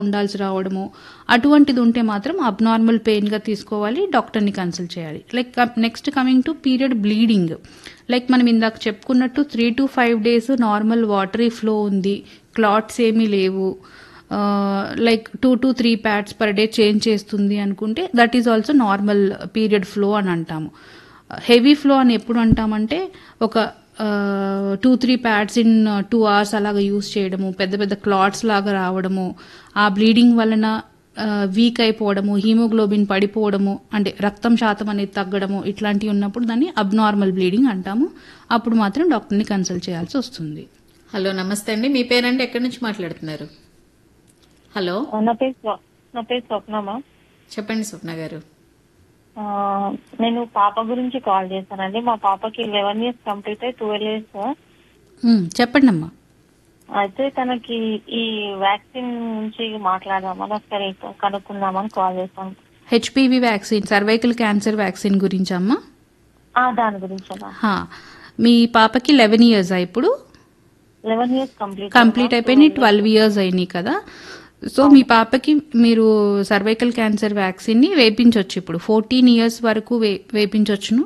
ఉండాల్సి రావడము అటువంటిది ఉంటే మాత్రం అబ్నార్మల్ పెయిన్గా తీసుకోవాలి డాక్టర్ని కన్సల్ట్ చేయాలి like next coming to period bleeding like మనం ఇందాక చెప్పుకున్నట్టు three to five days normal watery flow ఉంది క్లాట్స్ ఏమీ లేవు like two to three pads per day change చేస్తుంది అనుకుంటే that is also normal period flow అని అంటాము హెవీ ఫ్లో అని ఎప్పుడు అంటామంటే ఒక two three pads in two hours అలాగా యూస్ చేయడము పెద్ద పెద్ద క్లాట్స్ లాగా రావడము ఆ బ్లీడింగ్ వలన వీక్ అయిపోవడము హీమోగ్లోబిన్ పడిపోవడము అంటే రక్తం శాతం అనేది తగ్గడము ఇట్లాంటివి ఉన్నప్పుడు దాన్ని అబ్నార్మల్ బ్లీడింగ్ అంటాము అప్పుడు మాత్రం డాక్టర్ని కన్సల్ట్ చేయాల్సి వస్తుంది హలో నమస్తే అండి మీ పేరండి ఎక్కడి నుంచి మాట్లాడుతున్నారు హలో నా పేరు స్వ- నా పేరు స్వప్నమా చెప్పండి స్వప్న గారు ఆ, నేను పాప గురించి కాల్ చేశానండి మా పాపకి లెవెన్ ఇయర్స్ కంప్లీట్ అయ్యి ట్వెల్వ్ ఇయర్స్ ఉమ్, చెప్పండి అమ్మా అయితే తనకి ఈ వ్యాక్సిన్ గురించి మాట్లాడదామని ఒకసారి కనుక్కుందామని కాల్ చేశాను HPV vaccine cervical cancer vaccine గురించి అమ్మా ఆ, దాని గురించి అమ్మా హా. మీ పాపకి లెవెన్ ఇయర్స్ ఇప్పుడు లెవెన్ ఇయర్స్ కంప్లీట్ కంప్లీట్ అయిపోయినాయి ట్వెల్వ్ ఇయర్స్ అయినాయి కదా సో మీ పాపకి మీరు సర్వైకల్ క్యాన్సర్ వ్యాక్సిన్ని వేపించవచ్చు ఇప్పుడు ఫోర్టీన్ ఇయర్స్ వరకు వే వేపించవచ్చును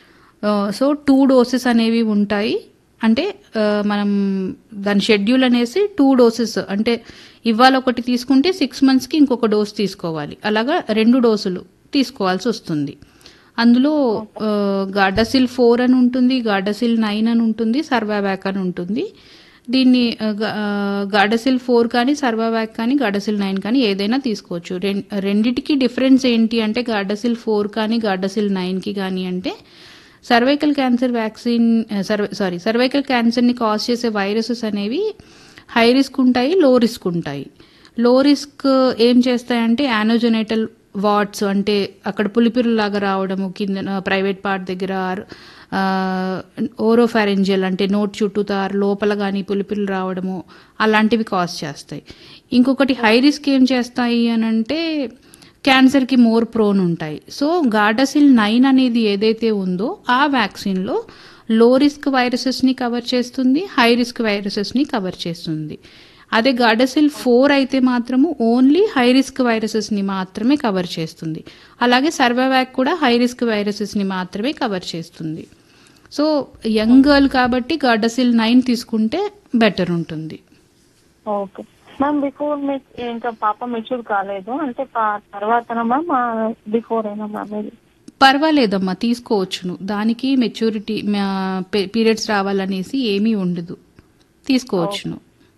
సో టూ డోసెస్ అనేవి ఉంటాయి అంటే ఆ, మనం దాని షెడ్యూల్ అనేసి టూ డోసెస్ అంటే ఇవాళ ఒకటి తీసుకుంటే సిక్స్ మంత్స్కి ఇంకొక డోస్ తీసుకోవాలి అలాగా రెండు డోసులు తీసుకోవాల్సి వస్తుంది అందులో ఆ, గార్డాసిల్ ఫోర్ అని ఉంటుంది గార్డాసిల్ నైన్ అని ఉంటుంది సర్వావ్యాక్ అని ఉంటుంది దీన్ని ఆ, గా- ఆ, గార్డాసిల్ ఫోర్ కానీ సర్వావ్యాక్ కానీ గార్డాసిల్ నైన్ కానీ ఏదైనా తీసుకోవచ్చు రెం- రెండిటికి డిఫరెన్స్ ఏంటి అంటే గార్డాసిల్ ఫోర్ కానీ గార్డాసిల్ నైన్కి కానీ అంటే cervical cancer vaccine sorry cervical క్యాన్సర్ని కాజ్ చేసే వైరసెస్ అనేవి హై రిస్క్ ఉంటాయి లో రిస్క్ ఉంటాయి లో రిస్క్ ఏం చేస్తాయంటే యానోజెనేటల్ వాట్స్ అంటే అక్కడ పులిపిరులాగా రావడము కింద ప్రైవేట్ పార్ట్ దగ్గర ఓరోఫారెంజియల్ అంటే నోట్ చుట్టూతారు లోపల కానీ పులిపిరులు రావడము అలాంటివి కాజ్ చేస్తాయి ఇంకొకటి హై రిస్క్ ఏం చేస్తాయి అని అంటే క్యాన్సర్కి మోర్ ప్రోన్ ఉంటాయి సో గార్డసిల్ నైన్ అనేది ఏదైతే ఉందో ఆ వ్యాక్సిన్లో లో రిస్క్ వైరసెస్ని కవర్ చేస్తుంది హై రిస్క్ వైరసెస్ని కవర్ చేస్తుంది అదే గార్డసిల్ ఫోర్ అయితే మాత్రము ఓన్లీ హై రిస్క్ వైరసెస్ని మాత్రమే కవర్ చేస్తుంది అలాగే సర్వైవాక్ కూడా హై రిస్క్ వైరసెస్ని మాత్రమే కవర్ చేస్తుంది సో యంగ్ గర్ల్ కాబట్టి గార్డసిల్ నైన్ తీసుకుంటే బెటర్ ఉంటుంది ఓకే మ్యామ్ బిఫోర్ ఇంకా పాప మెచ్యూర్ కాలేదు అంటే పా- తర్వాతనా మ్యామ్ బిఫోర్ అయినా మ్యామ్ ఇది పర్వాలేదమ్మా తీసుకోవచ్చును దానికి మెచ్యూరిటీ పీరియడ్స్ రావాలనేసి ఏమీ ఉండదు తీసుకోవచ్చును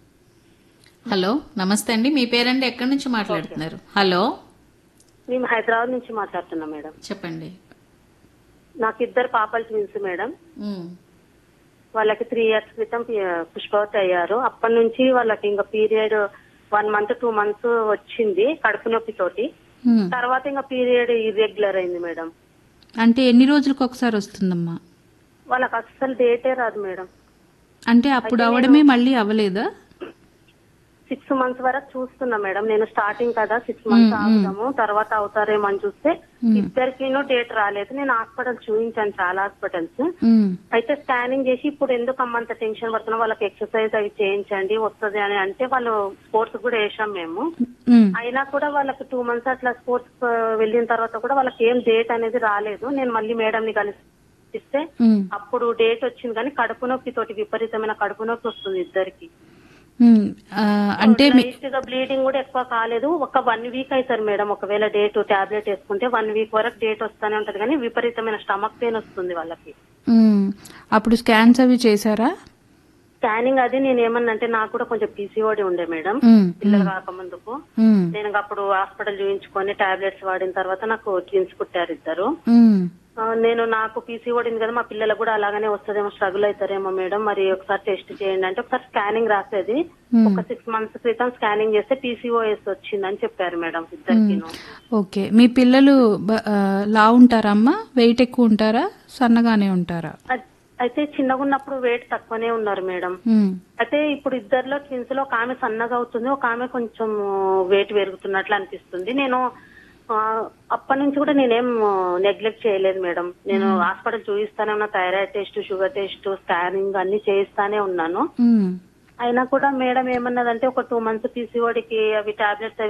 హలో నమస్తే అండి మీ పేరండి ఎక్కడి నుంచి మాట్లాడుతున్నారు హలో మేము హైదరాబాద్ నుంచి మాట్లాడుతున్నాం మేడం చెప్పండి నాకు ఇద్దరు పాపలు ట్విన్స్ మేడం ఉమ్, వాళ్ళకి త్రీ ఇయర్స్ క్రితం పి- పుష్పవతి అయ్యారు అప్పటి నుంచి వాళ్ళకి ఇంకా period one month two months వచ్చింది కడుపు నొప్పి తోటి హ్మ్. తర్వాత ఇంకా పీరియడ్ ఇర్రెగ్యులర్ అయింది మేడం అంటే ఎన్ని రోజులకు ఒకసారి వస్తుందమ్మా వాళ్ళకి అస్సలు డేటే రాదు మేడం అంటే అప్పుడు అవడమే మళ్ళీ అవ్వలేదా సిక్స్ మంత్స్ వరకు చూస్తున్నా మేడం నేను స్టార్టింగ్ కదా సిక్స్ మంత్స్ ఆగుదాము తర్వాత అవుతారేమో అని చూస్తే ఇద్దరికినూ డేట్ రాలేదు నేను హాస్పిటల్ చూపించాను చాలా హాస్పిటల్స్ హ్మ్. అయితే స్కానింగ్ చేసి ఇప్పుడు ఎందుకు అమ్మ అంత టెన్షన్ పడుతున్నా వాళ్ళకి ఎక్సర్సైజ్ అవి చేయించండి వస్తుంది అని అంటే వాళ్ళు స్పోర్ట్స్ కూడా వేసాం మేము హ్మ్. అయినా కూడా వాళ్ళకి టూ మంత్స్ అట్లా స్పోర్ట్స్ వెళ్ళిన తర్వాత కూడా వాళ్ళకి ఏం డేట్ అనేది రాలేదు నేను మళ్ళీ మేడం ని కలిస్తే హ్మ్. అప్పుడు డేట్ వచ్చింది కానీ కడుపు నొప్పి తోటి విపరీతమైన కడుపు నొప్పి వస్తుంది ఇద్దరికి హ్మ్. ఆ, అంటే మీ- లైట్ గా బ్లీడింగ్ కూడా ఎక్కువ కాలేదు ఒక వన్ వీక్ అవుతారు మేడం ఒకవేళ డేట్ టాబ్లెట్ వేసుకుంటే వన్ వీక్ వరకు డేట్ వస్తానే ఉంటది కానీ విపరీతమైన స్టమక్ పెయిన్ వస్తుంది వాళ్ళకి హ్మ్. అప్పుడు స్కాన్స్ అవి చేశారా స్కానింగ్ అది నేను ఏమన్నా అంటే నాకు కూడా కొంచెం పీసీఓడి ఉండే మేడం హ్మ్. పిల్లలు కాకముందుకు హ్మ్. నేను ఇంక అప్పుడు హాస్పిటల్ చూయించుకొని టాబ్లెట్స్ వాడిన తర్వాత నాకు ట్విన్స్ పుట్టారు ఇద్దరు హ్మ్. ఆ, నేను నాకు పీసీఓడి ఉంది కదా మా పిల్లలకు కూడా అలాగనే వస్తుందేమో స్ట్రగుల్ అవుతారేమో మేడం మరి ఒకసారి టెస్ట్ చేయండి అంటే ఒకసారి స్కానింగ్ రాసేది Hmm. ఒక సిక్స్ మంత్స్ క్రితం స్కానింగ్ చేస్తే పీసీఓఎస్ వచ్చిందని చెప్పారు మేడం ఇద్దరికి ఓకే మీ పిల్లలు బ- ఆ, లా ఉంటారమ్మా వెయిట్ ఎక్కువ ఉంటారా సన్నగానే ఉంటారా అయితే చిన్నగా ఉన్నప్పుడు వెయిట్ తక్కువనే ఉన్నారు మేడం హ్మ్. అయితే ఇప్పుడు ఇద్దరిలో ట్విన్స్ లో ఒక ఆమె సన్నగా అవుతుంది ఒక ఆమె కొంచెం వెయిట్ పెరుగుతున్నట్లు అనిపిస్తుంది నేను ఆ, అప్పటి నుంచి కూడా నేనేం నెగ్లెక్ట్ చేయలేదు మేడం నేను హాస్పిటల్ చూపిస్తానే ఉన్నా thyroid test sugar test scanning అన్ని చేయిస్తానే ఉన్నాను హ్మ్. అయినా కూడా మేడం ఏమన్నదంటే ఒక టూ మంత్స్ పీసీఓడికి అవి టాబ్లెట్స్